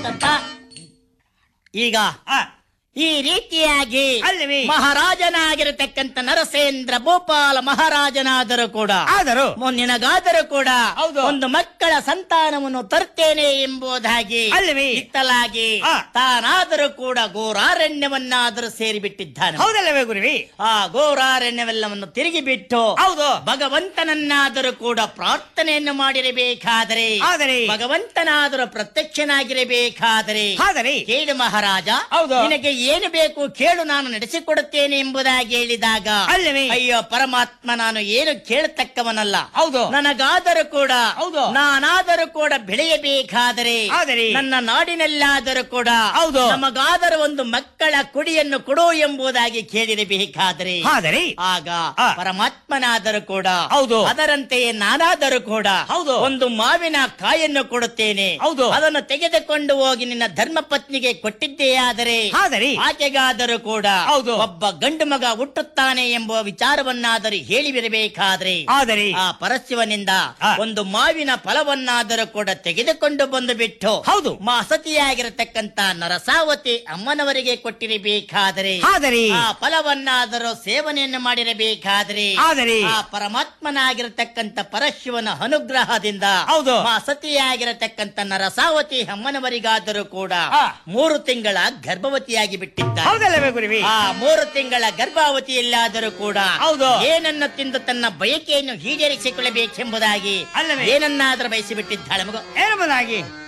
ತತ್ತ. ಈಗ ಆ, ಈ ರೀತಿಯಾಗಿ ಅಲ್ಲವೇ? ಮಹಾರಾಜನಾಗಿರತಕ್ಕಂತ ನರಸೇಂದ್ರ ಭೂಪಾಲ ಮಹಾರಾಜನಾದರೂ ಕೂಡ ಆದರೂ ನಿನಗಾದರೂ ಕೂಡ ಹೌದು. ಒಂದು ಮಕ್ಕಳ ಸಂತಾನವನ್ನು ತರ್ತೇನೆ ಎಂಬುದಾಗಿ ಅಲ್ಲವೇ? ಇತ್ತಲಾಗಿ ಆ. ತಾನಾದರೂ ಕೂಡ ಗೋರಾರಣ್ಯವನ್ನಾದರೂ ಸೇರಿಬಿಟ್ಟಿದ್ದಾನೆ ಹೌದಲ್ಲವೇ ಗುರುವಿ ಆ ಗೋರಾರಣ್ಯವೆಲ್ಲವನ್ನು ತಿರುಗಿ ಬಿಟ್ಟು ಹೌದು ಭಗವಂತನನ್ನಾದರೂ ಕೂಡ ಪ್ರಾರ್ಥನೆಯನ್ನು ಮಾಡಿರಬೇಕಾದರೆ ಆದರೆ ಭಗವಂತನಾದರೂ ಪ್ರತ್ಯಕ್ಷನಾಗಿರಬೇಕಾದರೆ ಆದರೆ ಕೇಳು ಮಹಾರಾಜ ಹೌದು. ನಿನಗೆ ಏನು ಬೇಕು ಕೇಳು ನಾನು ನಡೆಸಿಕೊಡುತ್ತೇನೆ ಎಂಬುದಾಗಿ ಹೇಳಿದಾಗ ಅಲ್ಲವೇ? ಅಯ್ಯೋ ಪರಮಾತ್ಮ ನಾನು ಏನು ಕೇಳತಕ್ಕವನಲ್ಲ ಹೌದು ನನಗಾದರೂ ಕೂಡ ಹೌದು. ನಾನಾದರೂ ಕೂಡ ಬೆಳೆಯಬೇಕಾದರೆ ಆದರೆ ನನ್ನ ನಾಡಿನಲ್ಲಾದರೂ ಕೂಡ ಹೌದು. ನಮಗಾದರೂ ಒಂದು ಮಕ್ಕಳ ಕುಡಿಯನ್ನು ಕೊಡು ಎಂಬುದಾಗಿ ಕೇಳಿರಬೇಕಾದರೆ ಆದರೆ ಆಗ ಆ. ಪರಮಾತ್ಮನಾದರೂ ಕೂಡ ಹೌದು. ಅದರಂತೆಯೇ ನಾನಾದರೂ ಕೂಡ ಹೌದು. ಒಂದು ಮಾವಿನ ಕಾಯನ್ನು ಕೊಡುತ್ತೇನೆ ಹೌದು. ಅದನ್ನು ತೆಗೆದುಕೊಂಡು ಹೋಗಿ ನಿನ್ನ ಧರ್ಮ ಪತ್ನಿಗೆ ಕೊಟ್ಟಿದ್ದೆಯಾದರೆ ಆದರೆ ಆಕೆಗಾದರೂ ಕೂಡ ಹೌದು. ಒಬ್ಬ ಗಂಡು ಮಗ ಹುಟ್ಟುತ್ತಾನೆ ಎಂಬ ವಿಚಾರವನ್ನಾದರೂ ಹೇಳಿಬಿರಬೇಕಾದ್ರೆ ಆದರೆ ಆ ಪರಶಿವನಿಂದ ಆ. ಒಂದು ಮಾವಿನ ಫಲವನ್ನಾದರೂ ಕೂಡ ತೆಗೆದುಕೊಂಡು ಬಂದು ಬಿಟ್ಟು ಹೌದು. ಮಾ ಸತಿಯಾಗಿರತಕ್ಕಂತ ನರಸಾವತಿ ಅಮ್ಮನವರಿಗೆ ಕೊಟ್ಟಿರಬೇಕಾದರೆ ಆದರೆ ಆ ಫಲವನ್ನಾದರೂ ಸೇವನೆಯನ್ನು ಮಾಡಿರಬೇಕಾದರೆ ಆದರೆ ಆ ಪರಮಾತ್ಮನಾಗಿರತಕ್ಕಂತ ಪರಶಿವನ ಅನುಗ್ರಹದಿಂದ ಹೌದು. ಮಾ ಸತಿಯಾಗಿರತಕ್ಕಂತ ನರಸಾವತಿ ಅಮ್ಮನವರಿಗಾದರೂ ಕೂಡ ಆ. ಮೂರು ತಿಂಗಳ ಗರ್ಭವತಿಯಾಗಿ ಬಿಟ್ಟಿದ್ದ ಹೌದಲ್ಲವೇ ಗುರುವಿ ಆ ಮೂರು ತಿಂಗಳ ಗರ್ಭಾವತಿಯಲ್ಲಾದರೂ ಕೂಡ ಹೌದು. ಏನನ್ನು ತಿಂದು ತನ್ನ ಬಯಕೆಯನ್ನು ಈಡೇರಿಸಿಕೊಳ್ಳಬೇಕೆಂಬುದಾಗಿ ಅಲ್ಲವೇ? ಏನನ್ನಾದರೂ ಬಯಸಿಬಿಟ್ಟಿದ್ದಾಳೆ ಮಗು ಏನಂಬುದಾಗಿ